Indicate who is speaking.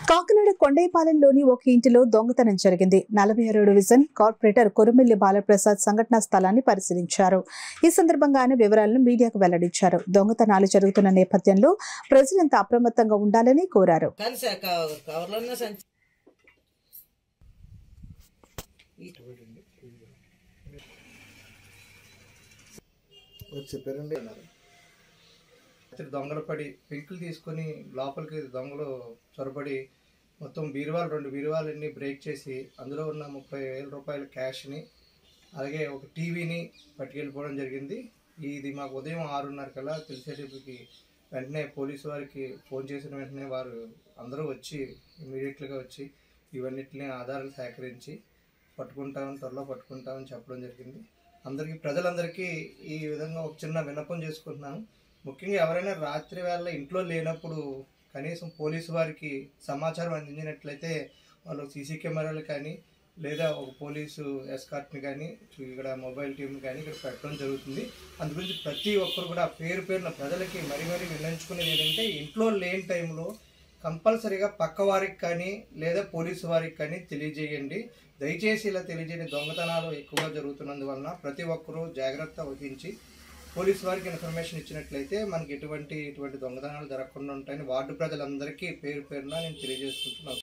Speaker 1: కాకినాడ కొండైపాలెంలోని ఒక ఇంటిలో దొంగతనం జరిగింది నలభై ఆరో డివిజన్ కార్పొరేటర్ కొరుమిల్లి బాలప్రసాద్ సంఘటనా స్థలాన్ని పరిశీలించారు ఈ సందర్భంగా ఆయన వివరాలను మీడియాకు వెల్లడించారు దొంగతనాలు జరుగుతున్న నేపథ్యంలో ప్రజలంతా అప్రమత్తంగా ఉండాలని కోరారు
Speaker 2: కానీ స- క- కవర్లోనే సంచి
Speaker 3: చెప్పారండి
Speaker 4: రాత్రి దొంగలు పడి పెంకులు తీసుకొని లోపలికి దొంగలు చొరబడి మొత్తం బీరువాలు రెండు బీరువాలన్నీ బ్రేక్ చేసి అందులో ఉన్న ముప్పై వేల రూపాయల క్యాష్ని అలాగే ఒక టీవీని పట్టుకెళ్ళిపోవడం జరిగింది ఇది మాకు ఉదయం ఆరున్నర కల్లా తెలిసేటప్పటికి వెంటనే పోలీసు వారికి ఫోన్ చేసిన వెంటనే వారు అందరూ వచ్చి ఇమీడియట్గా వచ్చి ఇవన్నిటిని ఆధారాలు సేకరించి పట్టుకుంటామని త్వరలో పట్టుకుంటామని చెప్పడం జరిగింది అందరికీ ప్రజలందరికీ ఈ విధంగా ఒక చిన్న విన్నపం చేసుకుంటున్నాను ముఖ్యంగా ఎవరైనా రాత్రి వేళ ఇంట్లో లేనప్పుడు కనీసం పోలీసు వారికి సమాచారం అందించినట్లయితే వాళ్ళు సీసీ కెమెరాలు కానీ లేదా ఒక పోలీసు ఎస్కార్ట్ని కానీ ఇక్కడ మొబైల్ టీం కానీ ఇక్కడ పెట్టడం జరుగుతుంది అందుగురించి ప్రతి ఒక్కరు కూడా పేరు పేరున ప్రజలకి మరీ మరీ విన్నవించుకునేది ఏంటంటే ఇంట్లో లేని టైంలో కంపల్సరీగా పక్క వారికి కానీ లేదా పోలీసు వారికి కానీ తెలియజేయండి దయచేసి ఇలా తెలియజేయని దొంగతనాలు ఎక్కువగా జరుగుతున్నందువలన ప్రతి ఒక్కరూ జాగ్రత్త వహించి పోలీసు వారికి ఇన్ఫర్మేషన్ ఇచ్చినట్లయితే మనకి ఎటువంటి ఇటువంటి దొంగతనాలు జరగకుండా ఉంటాయని వార్డు ప్రజలందరికీ పేరు పేరున నేను తెలియజేసుకుంటున్నాను